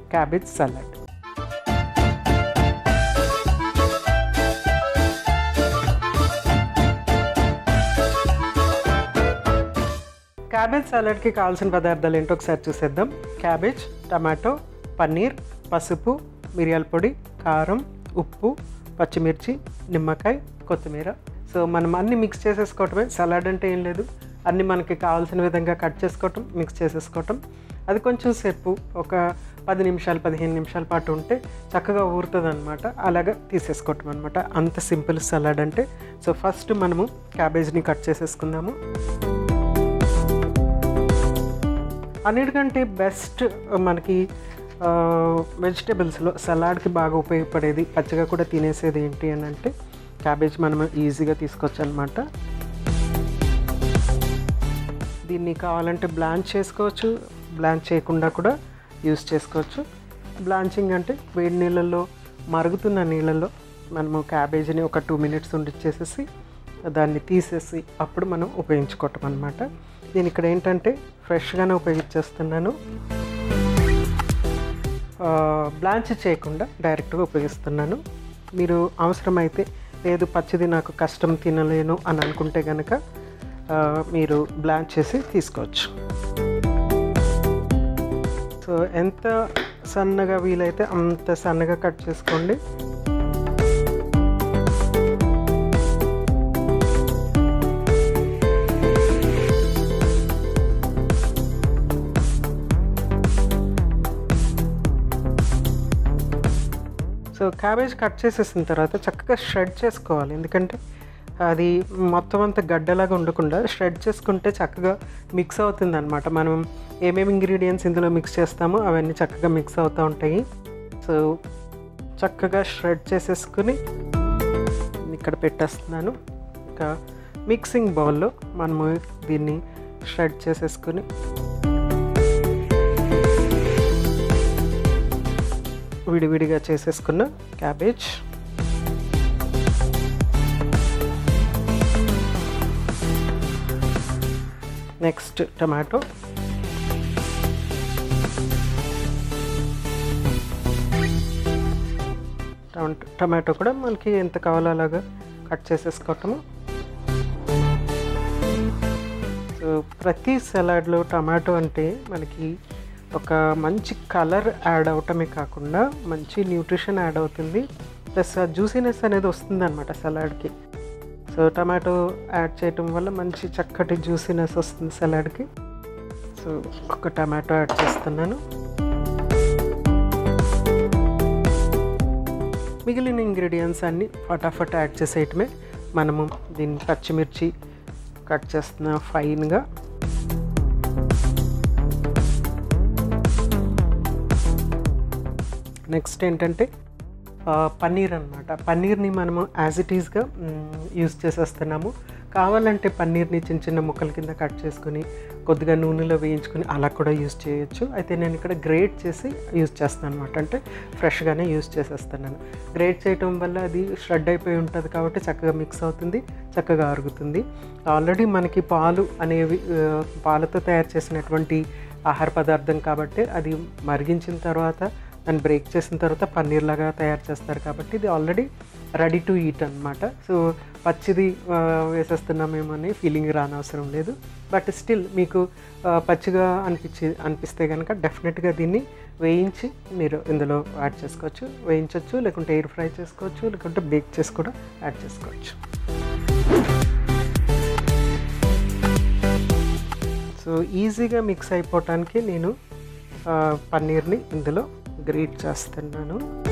cabbage salad cabbage సలాడ్కి కావాల్సిన పదార్థాలు ఏంటో ఒకసారి చూసేద్దాం క్యాబేజ్ టమాటో పన్నీర్ పసుపు మిరియాల పొడి కారం ఉప్పు పచ్చిమిర్చి నిమ్మకాయ కొత్తిమీర సో మనం అన్ని మిక్స్ చేసేసుకోవటమే సలాడ్ అంటే ఏం లేదు అన్ని మనకి కావాల్సిన విధంగా కట్ చేసుకోవటం మిక్స్ చేసేసుకోవటం అది కొంచెం సేపు ఒక పది నిమిషాలు పదిహేను నిమిషాల పాటు ఉంటే చక్కగా ఊరుతుంది అనమాట అలాగా తీసేసుకోవటం అనమాట అంత సింపుల్ సలాడ్ అంటే సో ఫస్ట్ మనము క్యాబేజ్ని కట్ చేసేసుకుందాము అన్నిటికంటే బెస్ట్ మనకి వెజిటేబుల్స్లో సలాడ్కి బాగా ఉపయోగపడేది పచ్చిగా కూడా తినేసేది ఏంటి అని అంటే క్యాబేజ్ మనం ఈజీగా తీసుకోవచ్చు అనమాట దీన్ని కావాలంటే బ్లాంచ్ చేసుకోవచ్చు బ్లాంచ్ చేయకుండా కూడా యూస్ చేసుకోవచ్చు బ్లాంచింగ్ అంటే వేడి నీళ్ళల్లో మరుగుతున్న నీళ్ళల్లో మనము క్యాబేజీని ఒక టూ మినిట్స్ ఉండిచ్చేసేసి దాన్ని తీసేసి అప్పుడు మనం ఉపయోగించుకోవటం అనమాట నేను ఇక్కడ ఏంటంటే ఫ్రెష్గానే ఉపయోగించేస్తున్నాను బ్లాంచ్ చేయకుండా డైరెక్ట్గా ఉపయోగిస్తున్నాను మీరు అవసరమైతే లేదు పచ్చిది నాకు కష్టం తినలేను అని అనుకుంటే కనుక మీరు బ్లాంచ్ చేసి తీసుకోవచ్చు సో ఎంత సన్నగా వీలైతే అంత సన్నగా కట్ చేసుకోండి సో క్యాబేజ్ కట్ చేసేసిన తర్వాత చక్కగా షెడ్ చేసుకోవాలి ఎందుకంటే అది మొత్తం అంతా గడ్డలాగా ఉండకుండా షెడ్ చేసుకుంటే చక్కగా మిక్స్ అవుతుంది అనమాట మనం ఏమేమి ఇంగ్రీడియంట్స్ ఇందులో మిక్స్ చేస్తామో అవన్నీ చక్కగా మిక్స్ అవుతూ ఉంటాయి సో చక్కగా షెడ్ చేసేసుకుని ఇక్కడ పెట్టేస్తున్నాను ఇంకా మిక్సింగ్ బౌల్లో మనము దీన్ని షెడ్ చేసేసుకుని విడివిడిగా చేసేసుకున్న క్యాబేజ్ నెక్స్ట్ టమాటో టమాటో కూడా మనకి ఎంత కావాలో అలాగా కట్ చేసేసుకోవటము సో ప్రతి సలాడ్లో టమాటో అంటే మనకి ఒక మంచి కలర్ యాడ్ అవటమే కాకుండా మంచి న్యూట్రిషన్ యాడ్ అవుతుంది ప్లస్ జ్యూసీనెస్ అనేది వస్తుంది అనమాట సలాడ్కి సో టమాటో యాడ్ చేయటం వల్ల మంచి చక్కటి జ్యూసీనెస్ వస్తుంది సలాడ్కి సో ఒక టమాటో యాడ్ చేస్తున్నాను మిగిలిన ఇంగ్రీడియంట్స్ అన్నీ ఫటాఫట్ యాడ్ చేసేయటమే మనము దీన్ని పచ్చిమిర్చి కట్ చేస్తున్న ఫైన్గా నెక్స్ట్ ఏంటంటే పన్నీర్ అనమాట పన్నీర్ని మనము యాజ్ ఇట్ ఈస్గా యూజ్ చేసేస్తున్నాము కావాలంటే పన్నీర్ని చిన్న చిన్న ముక్కల కింద కట్ చేసుకుని కొద్దిగా నూనెలో వేయించుకొని అలా కూడా యూజ్ చేయొచ్చు అయితే నేను ఇక్కడ గ్రేట్ చేసి యూజ్ చేస్తాను అనమాట అంటే ఫ్రెష్గానే యూజ్ చేసేస్తున్నాను గ్రేట్ చేయటం వల్ల అది షెడ్ అయిపోయి ఉంటుంది కాబట్టి చక్కగా మిక్స్ అవుతుంది చక్కగా అరుగుతుంది ఆల్రెడీ మనకి పాలు అనేవి పాలతో తయారు చేసినటువంటి ఆహార పదార్థం కాబట్టి అది మరిగించిన తర్వాత దాన్ని బ్రేక్ చేసిన తర్వాత పన్నీర్ లాగా తయారు చేస్తారు కాబట్టి ఇది ఆల్రెడీ రెడీ టు ఈట్ అనమాట సో పచ్చిది వేసేస్తున్నామేమో అని ఫీలింగ్ రానవసరం లేదు బట్ స్టిల్ మీకు పచ్చిగా అనిపించి అనిపిస్తే కనుక డెఫినెట్గా దీన్ని వేయించి మీరు ఇందులో యాడ్ చేసుకోవచ్చు వేయించవచ్చు లేకుంటే ఎయిర్ ఫ్రై చేసుకోవచ్చు లేకుంటే బేక్ చేసి కూడా యాడ్ చేసుకోవచ్చు సో ఈజీగా మిక్స్ అయిపోవటానికి నేను పన్నీర్ని ఇందులో గ్రేట్ చేస్తున్నాను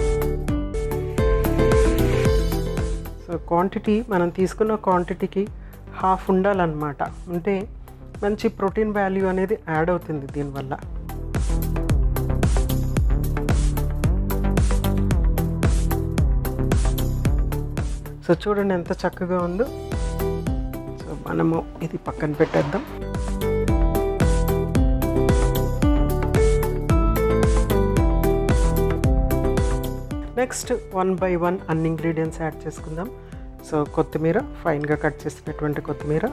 సో క్వాంటిటీ మనం తీసుకున్న క్వాంటిటీకి హాఫ్ ఉండాలన్నమాట అంటే మంచి ప్రోటీన్ వాల్యూ అనేది యాడ్ అవుతుంది దీనివల్ల సో చూడండి ఎంత చక్కగా ఉందో సో మనము ఇది పక్కన పెట్టేద్దాం నెక్స్ట్ వన్ బై వన్ అన్ని ఇంగ్రీడియంట్స్ యాడ్ చేసుకుందాం సో కొత్తిమీర ఫైన్గా కట్ చేసినటువంటి కొత్తిమీర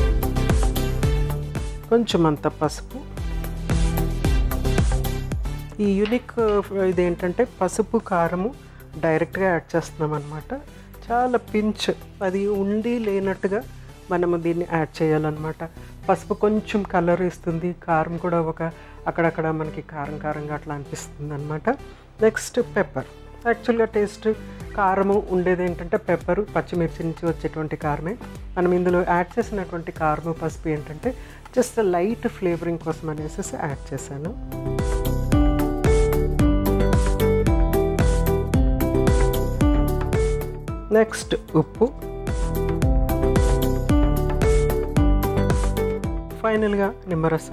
కొంచెం అంత పసుపు ఈ యూనిక్ ఇదేంటంటే పసుపు కారము డైరెక్ట్గా యాడ్ చేస్తున్నాం అనమాట చాలా పించ్ అది ఉండి లేనట్టుగా మనము దీన్ని యాడ్ చేయాలన్నమాట పసుపు కొంచెం కలర్ ఇస్తుంది కారం కూడా ఒక అక్కడక్కడ మనకి కారం కారంగా అట్లా అనిపిస్తుంది అనమాట నెక్స్ట్ పెప్పర్ యాక్చువల్గా టేస్ట్ కారము ఉండేది ఏంటంటే పెప్పరు పచ్చిమిర్చి నుంచి వచ్చేటువంటి కారమే మనం ఇందులో యాడ్ చేసినటువంటి కారము పసుపు ఏంటంటే జస్ట్ లైట్ ఫ్లేవరింగ్ కోసం అనేసి యాడ్ చేశాను నెక్స్ట్ ఉప్పు ఫైనల్గా నిమ్మరసం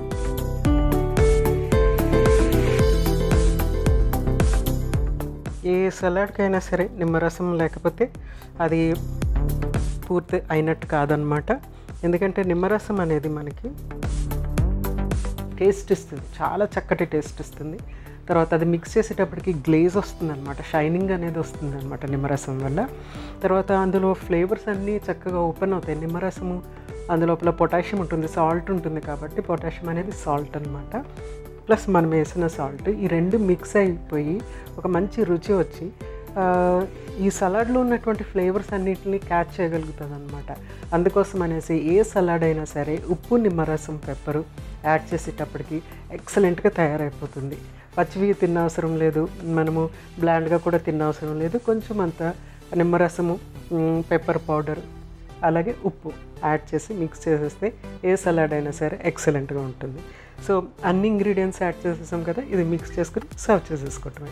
ఏ సలాడ్కైనా సరే నిమ్మరసం లేకపోతే అది పూర్తి అయినట్టు కాదనమాట ఎందుకంటే నిమ్మరసం అనేది మనకి టేస్ట్ ఇస్తుంది చాలా చక్కటి టేస్ట్ ఇస్తుంది తర్వాత అది మిక్స్ చేసేటప్పటికి గ్లేజ్ వస్తుంది అనమాట షైనింగ్ అనేది వస్తుంది అనమాట నిమ్మరసం వల్ల తర్వాత అందులో ఫ్లేవర్స్ అన్నీ చక్కగా ఓపెన్ అవుతాయి నిమ్మరసము అందులోపల పొటాషియం ఉంటుంది సాల్ట్ ఉంటుంది కాబట్టి పొటాషియం అనేది సాల్ట్ అనమాట ప్లస్ మనం వేసిన సాల్ట్ ఈ రెండు మిక్స్ అయిపోయి ఒక మంచి రుచి వచ్చి ఆ, ఈ సలాడ్లో ఉన్నటువంటి ఫ్లేవర్స్ అన్నిటిని క్యాచ్ చేయగలుగుతుంది అనమాట అందుకోసం అనేసి ఏ సలాడ్ అయినా సరే ఉప్పు నిమ్మరసం పెప్పరు యాడ్ చేసేటప్పటికి ఎక్సలెంట్గా తయారైపోతుంది పచ్చివి తిన్న అవసరం లేదు మనము బ్లాండ్గా కూడా తిన్న అవసరం లేదు కొంచెం అంత నిమ్మరసము మ్, పెప్పర్ పౌడర్ అలాగే ఉప్పు యాడ్ చేసి మిక్స్ చేసేస్తే ఏ సలాడ్ అయినా సరే ఎక్సలెంట్గా ఉంటుంది సో అన్ని ఇంగ్రీడియంట్స్ యాడ్ చేసేసాం కదా ఇది మిక్స్ చేసుకుని సర్వ్ చేసేసుకోవటమే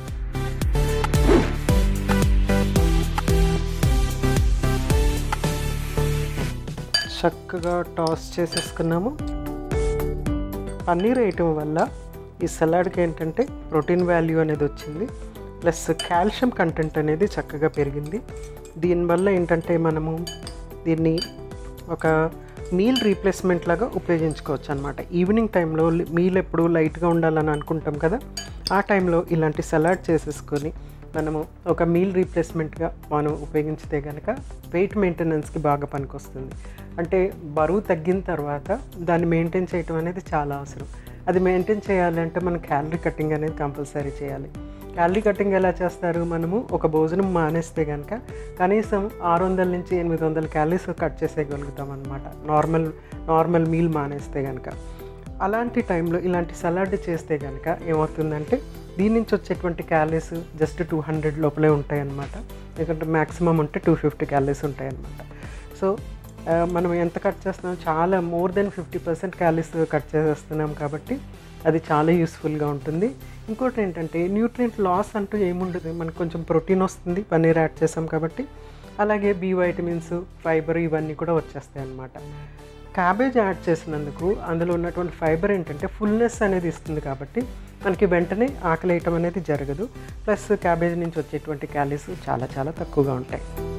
చక్కగా టాస్ చేసేసుకున్నాము పన్నీర్ వేయటం వల్ల ఈ సలాడ్కి ఏంటంటే ప్రోటీన్ వాల్యూ అనేది వచ్చింది ప్లస్ కాల్షియం కంటెంట్ అనేది చక్కగా పెరిగింది దీనివల్ల ఏంటంటే మనము దీన్ని ఒక మీల్ రీప్లేస్మెంట్ లాగా ఉపయోగించుకోవచ్చు అనమాట ఈవినింగ్ టైంలో మీల్ ఎప్పుడు లైట్గా ఉండాలని అనుకుంటాం కదా ఆ టైంలో ఇలాంటి సలాడ్ చేసేసుకొని మనము ఒక మీల్ రీప్లేస్మెంట్గా మనం ఉపయోగించితే కనుక వెయిట్ మెయింటెనెన్స్కి బాగా పనికొస్తుంది అంటే బరువు తగ్గిన తర్వాత దాన్ని మెయింటైన్ చేయటం అనేది చాలా అవసరం అది మెయింటైన్ చేయాలంటే మనం క్యాలరీ కటింగ్ అనేది కంపల్సరీ చేయాలి క్యాలరీ కటింగ్ ఎలా చేస్తారు మనము ఒక భోజనం మానేస్తే కనుక కనీసం ఆరు వందల నుంచి ఎనిమిది వందల క్యాలరీస్ కట్ చేసేయగలుగుతాం అనమాట నార్మల్ నార్మల్ మీల్ మానేస్తే కనుక అలాంటి టైంలో ఇలాంటి సలాడ్ చేస్తే కనుక ఏమవుతుందంటే దీని నుంచి వచ్చేటువంటి క్యాలరీస్ జస్ట్ టూ హండ్రెడ్ లోపలే ఉంటాయి అన్నమాట ఎందుకంటే మ్యాక్సిమం ఉంటే టూ ఫిఫ్టీ క్యాలరీస్ ఉంటాయి అన్నమాట సో ఆ, మనం ఎంత కట్ చేస్తున్నాం చాలా more than fifty percent calories cut చేసేస్తున్నాం కాబట్టి అది చాలా యూస్ఫుల్గా ఉంటుంది ఇంకోటి ఏంటంటే న్యూట్రియంట్ లాస్ అంటూ ఏముండదు మనకు కొంచెం ప్రోటీన్ వస్తుంది పన్నీర్ యాడ్ చేసాం కాబట్టి అలాగే బి వైటమిన్స్ ఫైబర్ ఇవన్నీ కూడా వచ్చేస్తాయి అన్నమాట క్యాబేజ్ యాడ్ చేసినందుకు అందులో ఉన్నటువంటి ఫైబర్ ఏంటంటే ఫుల్నెస్ అనేది ఇస్తుంది కాబట్టి మనకి వెంటనే ఆకలి వేయటం అనేది జరగదు ప్లస్ క్యాబేజ్ నుంచి వచ్చేటువంటి క్యాలరీస్ చాలా చాలా తక్కువగా ఉంటాయి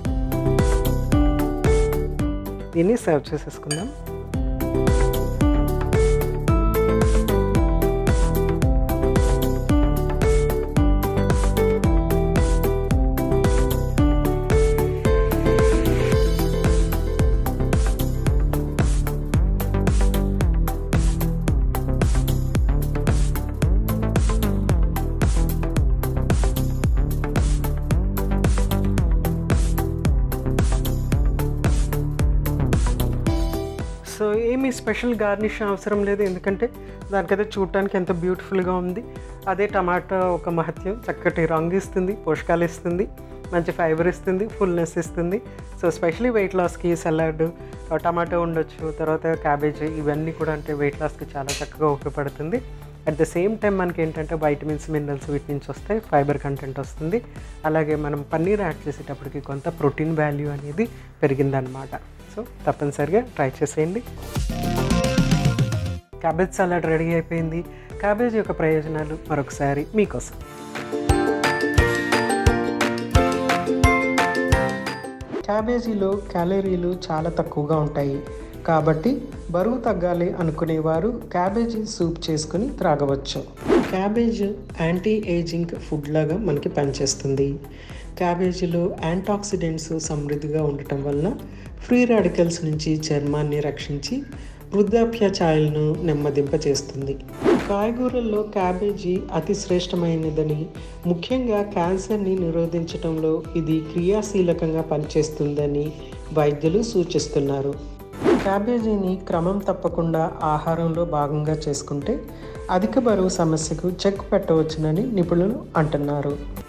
దీన్ని సర్వ్ చేసేసుకుందాం సో ఏమీ స్పెషల్ గార్నిష్ అవసరం లేదు ఎందుకంటే దానికైతే చూడటానికి ఎంత బ్యూటిఫుల్గా ఉంది అదే టమాటా ఒక మహత్యం చక్కటి రంగు ఇస్తుంది పోషకాలు ఇస్తుంది మంచి ఫైబర్ ఇస్తుంది ఫుల్నెస్ ఇస్తుంది సో స్పెషలీ వెయిట్ లాస్కి సలాడ్ టమాటో ఉండొచ్చు తర్వాత క్యాబేజ్ ఇవన్నీ కూడా అంటే వెయిట్ లాస్కి చాలా చక్కగా ఉపయోగపడుతుంది అట్ ద సేమ్ టైం మనకి ఏంటంటే వైటమిన్స్ మినరల్స్ వీటి నుంచి వస్తాయి ఫైబర్ కంటెంట్ వస్తుంది అలాగే మనం పన్నీర్ యాడ్ చేసేటప్పటికి కొంత ప్రోటీన్ వాల్యూ అనేది పెరిగిందనమాట సో తప్పనిసరిగా ట్రై చేసేయండి క్యాబేజ్ సలాడ్ రెడీ అయిపోయింది క్యాబేజ్ యొక్క ప్రయోజనాలు మరొకసారి మీకోసం క్యాబేజీలో క్యాలరీలు చాలా తక్కువగా ఉంటాయి కాబట్టి బరువు తగ్గాలి అనుకునేవారు క్యాబేజీ సూప్ చేసుకుని త్రాగవచ్చు క్యాబేజ్ యాంటీ ఏజింగ్ ఫుడ్ లాగా మనకి పనిచేస్తుంది క్యాబేజీలో యాంటాక్సిడెంట్స్ సమృద్ధిగా ఉండటం వలన ఫ్రీ రాడికల్స్ నుంచి చర్మాన్ని రక్షించి వృద్ధాప్య ఛాయలను నెమ్మదింపచేస్తుంది కాయగూరల్లో క్యాబేజీ అతి శ్రేష్టమైనదని ముఖ్యంగా క్యాన్సర్ని నిరోధించడంలో ఇది క్రియాశీలకంగా పనిచేస్తుందని వైద్యులు సూచిస్తున్నారు క్యాబేజీని క్రమం తప్పకుండా ఆహారంలో భాగంగా చేసుకుంటే అధిక బరువు సమస్యకు చెక్ పెట్టవచ్చునని నిపుణులు అంటున్నారు